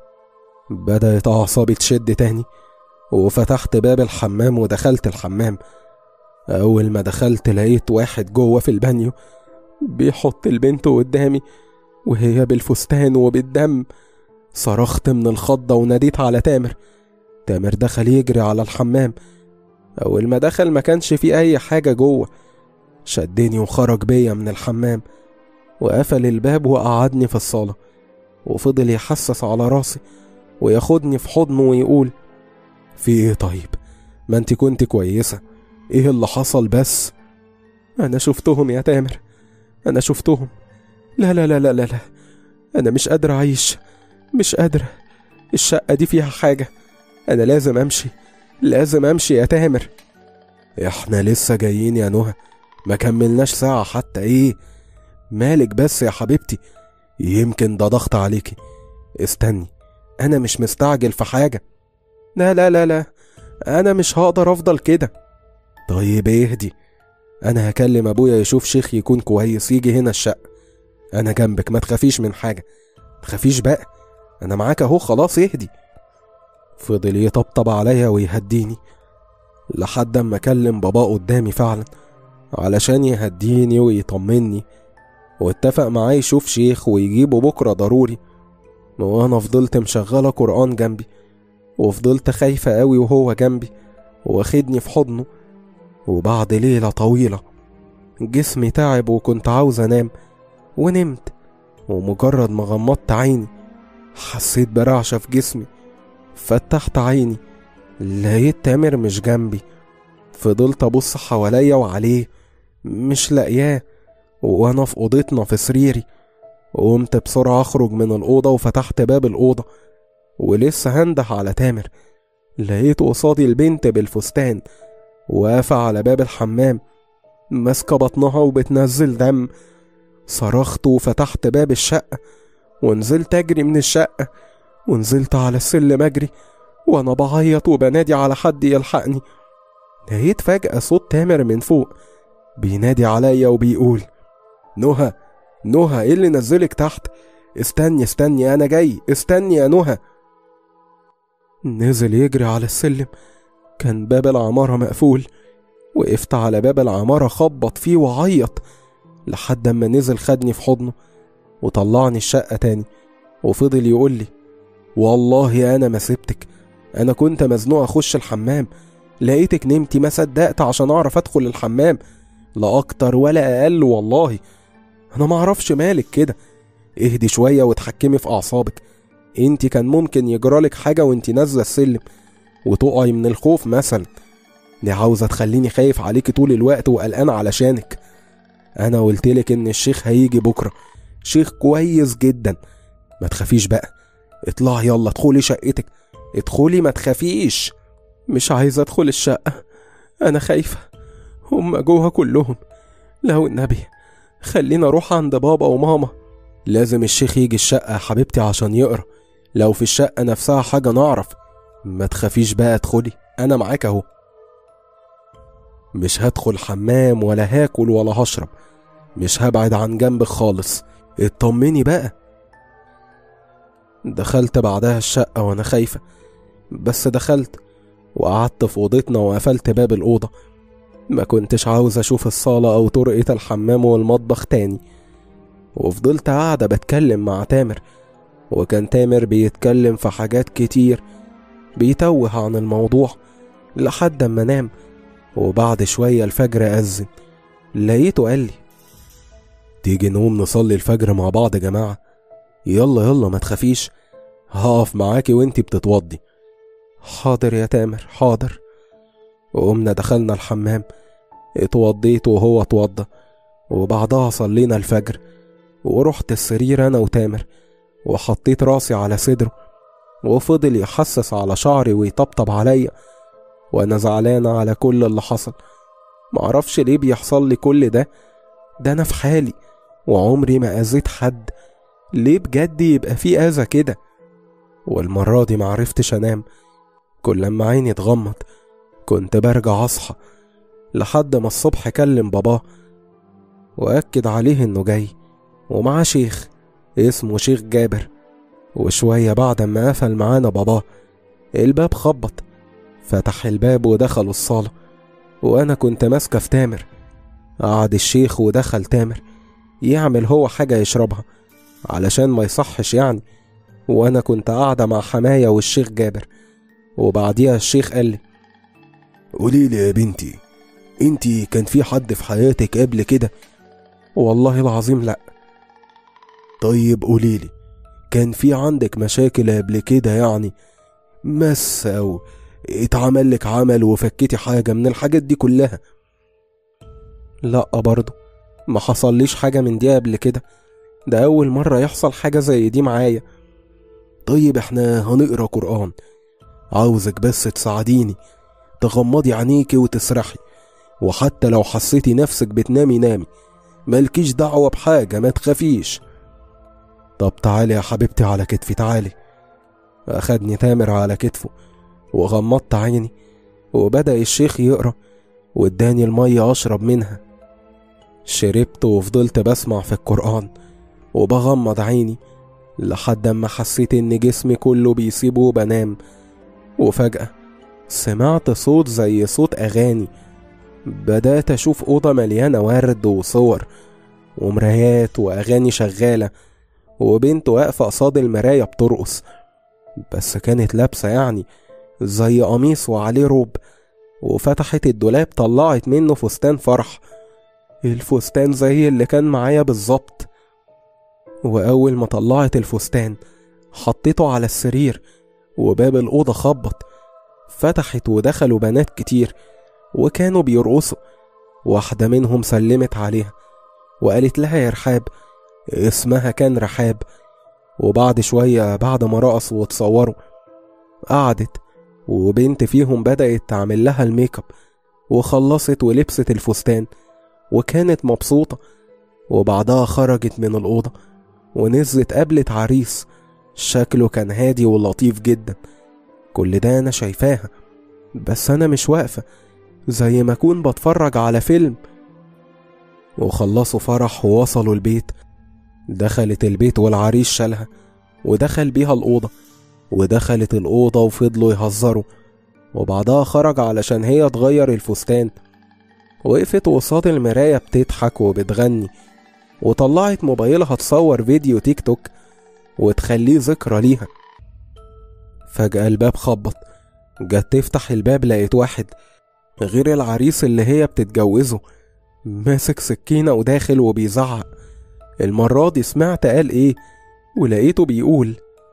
بدأت اعصابي تشد تاني وفتحت باب الحمام ودخلت الحمام اول ما دخلت لقيت واحد جوه في البانيو بيحط البنت قدامي وهي بالفستان وبالدم صرخت من الخضة وناديت على تامر تامر دخل يجري على الحمام أول ما دخل ما كانش في أي حاجة جوه شدني وخرج بيا من الحمام وقفل الباب وقعدني في الصالة وفضل يحسس على راسي وياخدني في حضنه ويقول في ايه طيب ما انت كنت كويسة ايه اللي حصل بس أنا شفتهم يا تامر أنا شفتهم لا لا لا لا لا, لا. أنا مش قادر أعيش مش قادرة الشقة دي فيها حاجة أنا لازم أمشي لازم أمشي يا تامر احنا لسه جايين يا نهى ما كملناش ساعة حتى ايه مالك بس يا حبيبتي يمكن ده ضغط عليكي استني انا مش مستعجل في حاجة لا لا لا لا أنا مش هقدر أفضل كده طيب اهدي انا هكلم ابويا يشوف شيخ يكون كويس يجي هنا الشقة انا جنبك ما تخافيش من حاجة تخافيش بقى انا معاك اهو خلاص اهدي فضل يطبطب عليا ويهديني لحد اما كلم بابا قدامي فعلا علشان يهديني ويطمني واتفق معاه يشوف شيخ ويجيبه بكرة ضروري وانا فضلت مشغلة قرآن جنبي وفضلت خايفة قوي وهو جنبي واخدني في حضنه وبعد ليلة طويلة جسمي تعب وكنت عاوز انام ونمت ومجرد ما غمضت عيني حسيت برعشة في جسمي فتحت عيني لقيت تامر مش جنبي فضلت ابص حواليا وعليه مش لاقياه وانا في اوضتنا في سريري قمت بسرعة اخرج من الأوضة وفتحت باب الأوضة ولسه هنده على تامر لقيت قصادي البنت بالفستان واقفة على باب الحمام ماسكة بطنها وبتنزل دم صرخت وفتحت باب الشقة ونزلت أجري من الشقة ونزلت على السلم أجري وأنا بعيط وبنادي على حد يلحقني لقيت فجأة صوت تامر من فوق بينادي عليا وبيقول نهى نهى ايه اللي نزلك تحت استني استني انا جاي استني يا نهى نزل يجري على السلم كان باب العمارة مقفول وقفت على باب العمارة خبط فيه وعيط لحد اما نزل خدني في حضنه وطلعني الشقة تاني وفضل يقول لي والله انا ما سبتك انا كنت مزنوق اخش الحمام لقيتك نمتي ما صدقت عشان اعرف ادخل الحمام لا اكتر ولا اقل والله انا ما اعرفش مالك كده اهدي شويه وتحكمي في اعصابك انت كان ممكن يجرالك حاجه وانت نازله السلم وتقعي من الخوف مثلا دي عاوزه تخليني خايف عليكي طول الوقت وقلقان علشانك انا قلتلك ان الشيخ هيجي بكره شيخ كويس جدا ما تخافيش بقى اطلعي يلا ادخلي شقتك ادخلي ما تخافيش مش عايزه ادخل الشقه انا خايفه هما جوه كلهم لو النبي خلينا اروح عند بابا وماما لازم الشيخ يجي الشقه يا حبيبتي عشان يقرا لو في الشقه نفسها حاجه نعرف ما تخافيش بقى ادخلي انا معاك اهو مش هدخل حمام ولا هاكل ولا هشرب مش هبعد عن جنبك خالص اطمني بقى دخلت بعدها الشقة وانا خايفة بس دخلت وقعدت في اوضتنا وقفلت باب الأوضة ما كنتش عاوز اشوف الصالة او طرقة الحمام والمطبخ تاني وفضلت قاعدة بتكلم مع تامر وكان تامر بيتكلم في حاجات كتير بيتوه عن الموضوع لحد ما نام وبعد شوية الفجر أذن لقيته قال لي تيجي نقوم نصلي الفجر مع بعض يا جماعة يلا يلا ما تخافيش هقف معاكي وانتي بتتوضي حاضر يا تامر حاضر وقمنا دخلنا الحمام اتوضيت وهو اتوضى وبعدها صلينا الفجر ورحت السرير انا وتامر وحطيت راسي على صدره وفضل يحسس على شعري ويطبطب عليا وانا زعلانة على كل اللي حصل معرفش ليه بيحصل لي كل ده ده انا في حالي وعمري ما اذيت حد ليه بجد يبقى في اذى كده والمرة دي معرفتش انام كل لما عيني تغمض كنت برجع اصحى لحد ما الصبح كلم باباه وأكد عليه إنه جاي ومعاه شيخ اسمه شيخ جابر وشوية بعد ما قفل معانا باباه الباب خبط فتح الباب ودخلوا الصالة وأنا كنت ماسكة في تامر قعد الشيخ ودخل تامر يعمل هو حاجة يشربها علشان ما يصحش يعني وأنا كنت قاعدة مع حماية والشيخ جابر وبعديها الشيخ قال لي قولي لي يا بنتي انتي كان في حد في حياتك قبل كده والله العظيم لأ طيب قولي لي كان في عندك مشاكل قبل كده يعني مس او اتعمل لك عمل وفكتي حاجة من الحاجات دي كلها لأ برضه ما حصليش حاجة من دي قبل كده ده أول مرة يحصل حاجة زي دي معايا طيب احنا هنقرا قرآن عاوزك بس تساعديني تغمضي عينيكي وتسرحي وحتى لو حسيتي نفسك بتنامي نامي مالكيش دعوة بحاجة ما تخافيش طب تعالي يا حبيبتي على كتفي تعالي أخدني تامر على كتفه وغمضت عيني وبدأ الشيخ يقرأ واداني المية أشرب منها شربت وفضلت بسمع في القرآن وبغمض عيني لحد ما حسيت إن جسمي كله بيسيبه وبنام وفجأة سمعت صوت زي صوت أغاني بدأت أشوف أوضة مليانة ورد وصور ومرايات وأغاني شغالة وبنت واقفة قصاد المراية بترقص بس كانت لابسة يعني زي قميص وعليه روب وفتحت الدولاب طلعت منه فستان فرح الفستان زي اللي كان معايا بالظبط وأول ما طلعت الفستان حطيته على السرير وباب الأوضة خبط فتحت ودخلوا بنات كتير وكانوا بيرقصوا واحدة منهم سلمت عليها وقالت لها يا رحاب اسمها كان رحاب وبعد شوية بعد ما رقصوا وتصوروا قعدت وبنت فيهم بدأت تعمل لها الميك اب وخلصت ولبست الفستان وكانت مبسوطة وبعدها خرجت من الأوضة ونزلت قابلت عريس شكله كان هادي ولطيف جدا كل ده أنا شايفاها بس أنا مش واقفة زي ما أكون بتفرج على فيلم وخلصوا فرح ووصلوا البيت دخلت البيت والعريس شالها ودخل بيها الأوضة ودخلت الأوضة وفضلوا يهزروا وبعدها خرج علشان هي تغير الفستان وقفت قصاد المراية بتضحك وبتغني وطلعت موبايلها تصور فيديو تيك توك وتخليه ذكرى ليها فجأة الباب خبط جت تفتح الباب لقيت واحد غير العريس اللي هي بتتجوزه ماسك سكينة وداخل وبيزعق المرة دي سمعت قال ايه ولقيته بيقول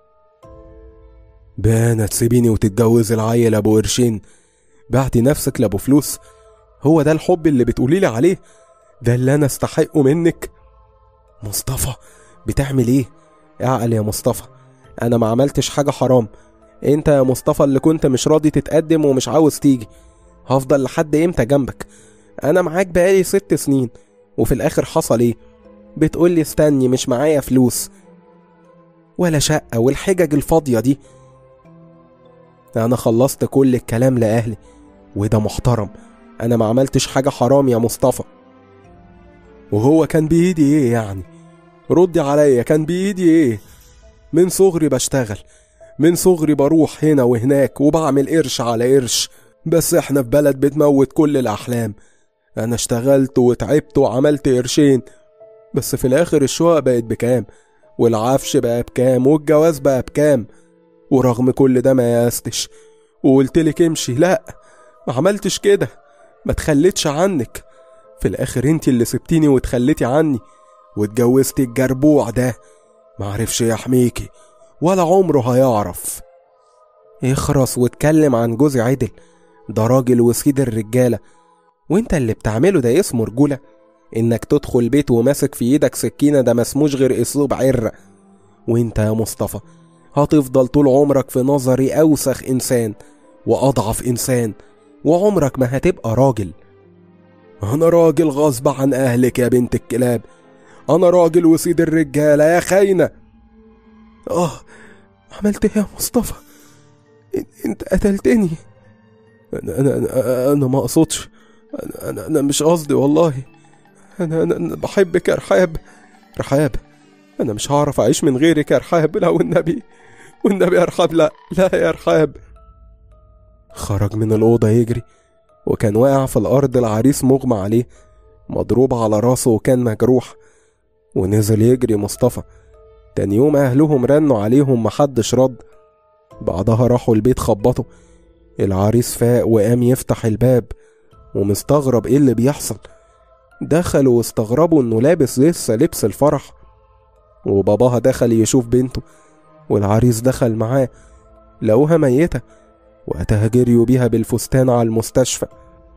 بانا تسيبيني وتتجوزي العيل ابو قرشين بعتي نفسك لابو فلوس هو ده الحب اللي بتقوليلي عليه ده اللي انا استحقه منك مصطفى بتعمل ايه اعقل يا مصطفى انا ما عملتش حاجة حرام انت يا مصطفى اللي كنت مش راضي تتقدم ومش عاوز تيجي هفضل لحد امتى جنبك انا معاك بقالي ست سنين وفي الاخر حصل ايه بتقولي استني مش معايا فلوس ولا شقة والحجج الفاضية دي أنا خلصت كل الكلام لأهلي وده محترم أنا ما عملتش حاجة حرام يا مصطفى وهو كان بإيدي إيه يعني ردي عليا كان بإيدي إيه من صغري بشتغل من صغري بروح هنا وهناك وبعمل قرش على قرش بس احنا في بلد بتموت كل الأحلام أنا اشتغلت وتعبت وعملت قرشين بس في الآخر الشقق بقت بكام والعفش بقى بكام والجواز بقى بكام ورغم كل ده ما ياستش وقلتلك امشي لا ما عملتش كده ما تخليتش عنك في الآخر انت اللي سبتيني وتخليتي عني واتجوزتي الجربوع ده معرفش يحميكي ولا عمره هيعرف اخرس واتكلم عن جوزي عدل ده راجل وسيد الرجالة وانت اللي بتعمله ده اسمه رجولة انك تدخل بيت وماسك في ايدك سكينة ده مسموش غير اسلوب عرة وانت يا مصطفى هتفضل طول عمرك في نظري اوسخ انسان واضعف انسان وعمرك ما هتبقى راجل انا راجل غصب عن اهلك يا بنت الكلاب انا راجل وسيد الرجالة يا خاينة اه عملت ايه يا مصطفى انت قتلتني انا انا انا, أنا ما اقصدش انا, أنا انا مش قصدي والله أنا, أنا, أنا بحبك يا رحاب رحاب أنا مش هعرف أعيش من غيرك يا رحاب لا والنبي والنبي يا رحاب لا لا يا رحاب خرج من الأوضة يجري وكان واقع في الأرض العريس مغمى عليه مضروب على راسه وكان مجروح ونزل يجري مصطفى تاني يوم أهلهم رنوا عليهم محدش رد بعدها راحوا البيت خبطوا العريس فاق وقام يفتح الباب ومستغرب ايه اللي بيحصل دخلوا واستغربوا انه لابس لسه لبس الفرح وباباها دخل يشوف بنته والعريس دخل معاه لقوها ميتة وقتها جريوا بيها بالفستان على المستشفى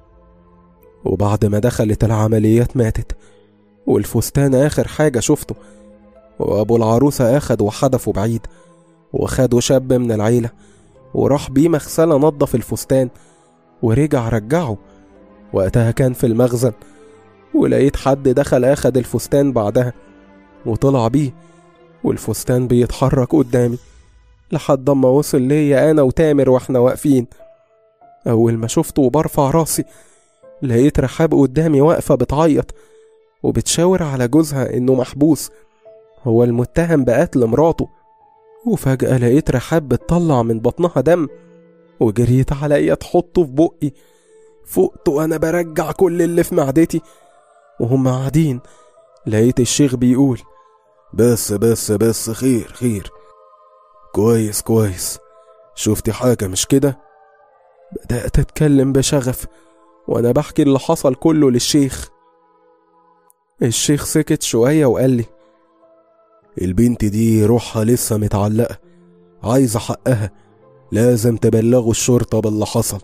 وبعد ما دخلت العمليات ماتت والفستان آخر حاجة شفته وأبو العروسة أخد وحدفه بعيد وخدوا شاب من العيلة وراح بيه مغسلة نضف الفستان ورجع رجعه وقتها كان في المخزن ولقيت حد دخل أخد الفستان بعدها وطلع بيه والفستان بيتحرك قدامي لحد ما وصل ليا أنا وتامر وإحنا واقفين أول ما شفته وبرفع راسي لقيت رحاب قدامي واقفة بتعيط وبتشاور على جوزها إنه محبوس هو المتهم بقتل مراته وفجأة لقيت رحاب بتطلع من بطنها دم وجريت عليا تحطه في بقي فقت وأنا برجع كل اللي في معدتي وهم قاعدين لقيت الشيخ بيقول بس بس بس خير خير كويس كويس شفتي حاجة مش كده بدأت أتكلم بشغف وأنا بحكي اللي حصل كله للشيخ الشيخ سكت شوية وقال لي البنت دي روحها لسه متعلقة عايزة حقها لازم تبلغوا الشرطة باللي حصل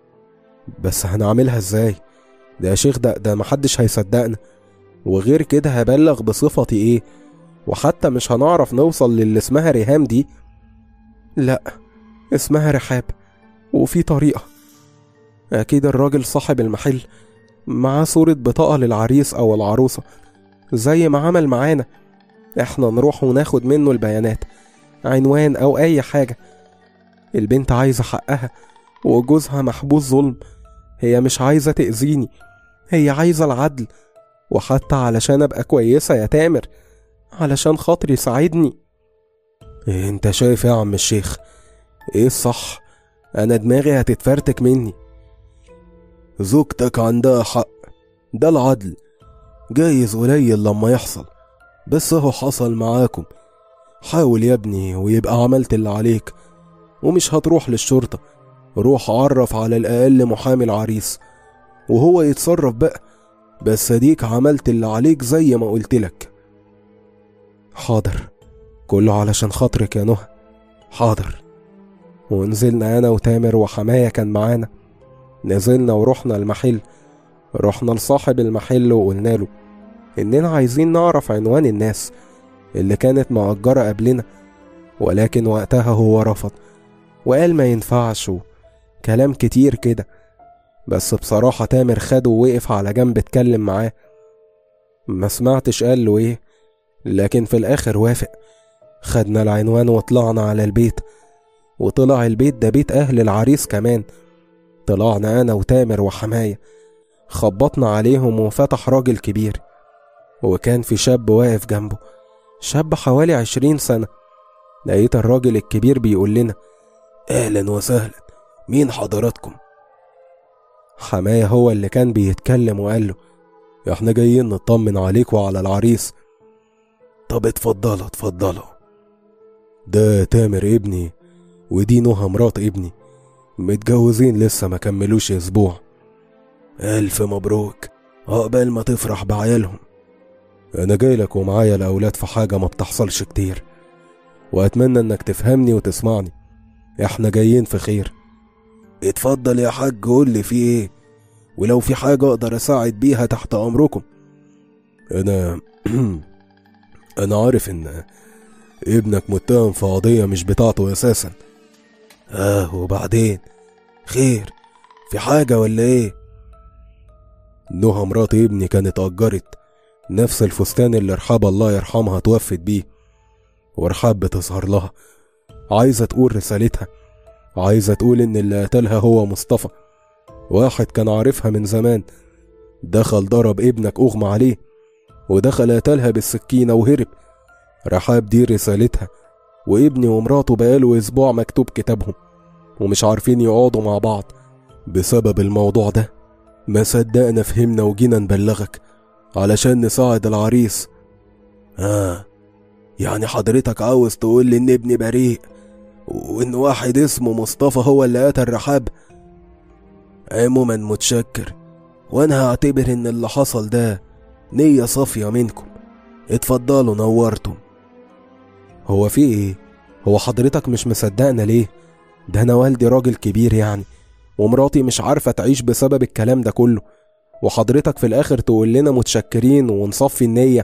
بس هنعملها ازاي ده يا شيخ ده ده محدش هيصدقنا وغير كده هبلغ بصفتي ايه وحتى مش هنعرف نوصل للي اسمها ريهام دي لا اسمها رحاب وفي طريقة أكيد الراجل صاحب المحل معاه صورة بطاقة للعريس أو العروسة زي ما عمل معانا احنا نروح وناخد منه البيانات عنوان أو أي حاجة البنت عايزة حقها وجوزها محبوس ظلم هي مش عايزة تأذيني هي عايزة العدل وحتى علشان أبقى كويسة يا تامر علشان خاطري ساعدني إيه انت شايف يا عم الشيخ ايه الصح انا دماغي هتتفرتك مني زوجتك عندها حق ده العدل جايز قليل لما يحصل بس اهو حصل معاكم حاول يا ابني ويبقى عملت اللي عليك ومش هتروح للشرطة روح عرف على الأقل محامي العريس وهو يتصرف بقى بس اديك عملت اللي عليك زي ما قلتلك حاضر كله علشان خاطرك يا نهى حاضر ونزلنا أنا وتامر وحماية كان معانا نزلنا ورحنا المحل رحنا لصاحب المحل وقلنا له إننا عايزين نعرف عنوان الناس اللي كانت مأجرة قبلنا ولكن وقتها هو رفض وقال ما ينفعش كلام كتير كده بس بصراحة تامر خده ووقف على جنب اتكلم معاه ما سمعتش قال له ايه لكن في الآخر وافق خدنا العنوان وطلعنا على البيت وطلع البيت ده بيت أهل العريس كمان طلعنا أنا وتامر وحماية خبطنا عليهم وفتح راجل كبير وكان في شاب واقف جنبه شاب حوالي عشرين سنة لقيت الراجل الكبير بيقول لنا أهلا وسهلا مين حضراتكم؟ حماية هو اللي كان بيتكلم وقال له احنا جايين نطمن عليك وعلى العريس طب اتفضلوا اتفضلوا ده تامر ابني ودي نهى مرات ابني متجوزين لسه ما كملوش اسبوع ألف مبروك عقبال ما تفرح بعيالهم أنا جايلك ومعايا الأولاد في حاجة ما بتحصلش كتير وأتمنى إنك تفهمني وتسمعني إحنا جايين في خير اتفضل يا حاج قول لي في إيه ولو في حاجة أقدر أساعد بيها تحت أمركم أنا أنا عارف إن ابنك متهم في قضية مش بتاعته أساسا آه وبعدين خير في حاجة ولا إيه نهى مرات ابني كانت أجرت نفس الفستان اللي رحاب الله يرحمها توفت بيه ورحاب بتظهر لها عايزة تقول رسالتها عايزة تقول إن اللي قتلها هو مصطفى واحد كان عارفها من زمان دخل ضرب ابنك أغمى عليه ودخل قتلها بالسكينة وهرب رحاب دي رسالتها وابني ومراته بقاله أسبوع مكتوب كتابهم ومش عارفين يقعدوا مع بعض بسبب الموضوع ده ما صدقنا فهمنا وجينا نبلغك علشان نساعد العريس آه يعني حضرتك عاوز تقول لي إن ابني بريء وإن واحد اسمه مصطفى هو اللي قتل رحاب عموما متشكر وأنا هعتبر إن اللي حصل ده نية صافية منكم اتفضلوا نورتم هو في ايه هو حضرتك مش مصدقنا ليه ده انا والدي راجل كبير يعني ومراتي مش عارفة تعيش بسبب الكلام ده كله وحضرتك في الاخر تقول لنا متشكرين ونصفي النية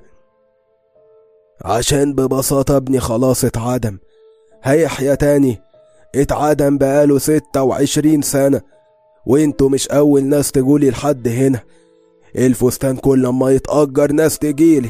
عشان ببساطة ابني خلاص اتعدم هيحيا تاني اتعدم بقاله ستة وعشرين سنة وانتوا مش أول ناس تجولي لحد هنا الفستان كل ما يتأجر ناس تجيلي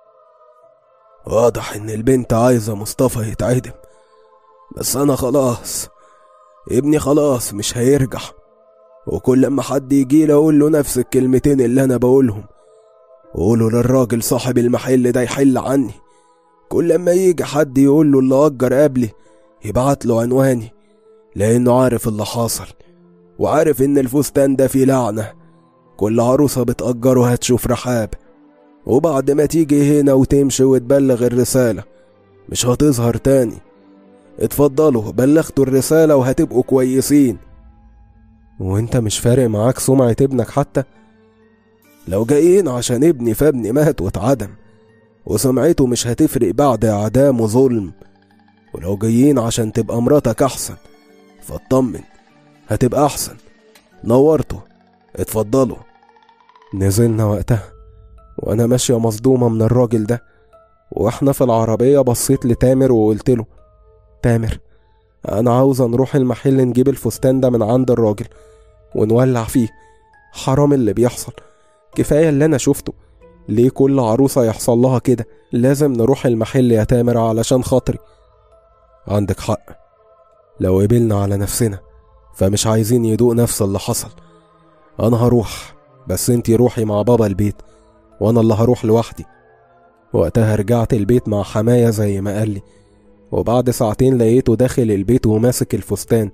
واضح إن البنت عايزة مصطفى يتعدم بس أنا خلاص ابني خلاص مش هيرجع وكل ما حد يجيلي أقول له نفس الكلمتين اللي أنا بقولهم قولوا للراجل صاحب المحل ده يحل عني كل ما يجي حد يقول له اللي أجر قبلي يبعت له عنواني لأنه عارف اللي حاصل وعارف إن الفستان ده فيه لعنة كل عروسة بتأجره هتشوف رحاب وبعد ما تيجي هنا وتمشي وتبلغ الرسالة مش هتظهر تاني اتفضلوا بلغتوا الرسالة وهتبقوا كويسين وانت مش فارق معاك سمعة ابنك حتى لو جايين عشان ابني فابني مات واتعدم وسمعته مش هتفرق بعد اعدام وظلم ولو جايين عشان تبقى مراتك احسن فاطمن هتبقى احسن نورته اتفضلوا نزلنا وقتها وانا ماشية مصدومة من الراجل ده واحنا في العربية بصيت لتامر وقلت له تامر انا عاوزة نروح المحل نجيب الفستان ده من عند الراجل ونولع فيه حرام اللي بيحصل كفاية اللي انا شفته ليه كل عروسة يحصل لها كده لازم نروح المحل يا تامر علشان خاطري عندك حق لو قبلنا على نفسنا فمش عايزين يدوق نفس اللي حصل انا هروح بس انتي روحي مع بابا البيت وانا اللي هروح لوحدي وقتها رجعت البيت مع حماية زي ما قالي وبعد ساعتين لقيته داخل البيت وماسك الفستان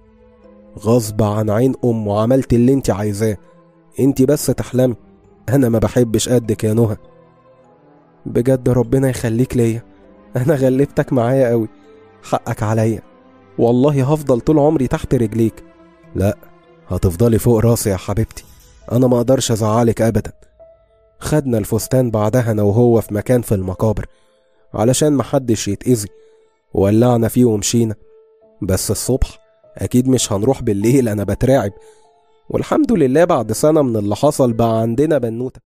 غصب عن عين ام وعملت اللي انت عايزاه انت بس تحلمي انا ما بحبش قدك يا نهى بجد ربنا يخليك ليا انا غلبتك معايا قوي حقك عليا والله هفضل طول عمري تحت رجليك لا هتفضلي فوق راسي يا حبيبتي انا ما اقدرش ازعلك ابدا خدنا الفستان بعدها انا وهو في مكان في المقابر علشان محدش يتأذي ولعنا فيه ومشينا بس الصبح اكيد مش هنروح بالليل انا بتراعب والحمد لله بعد سنة من اللي حصل بقى عندنا بنوتة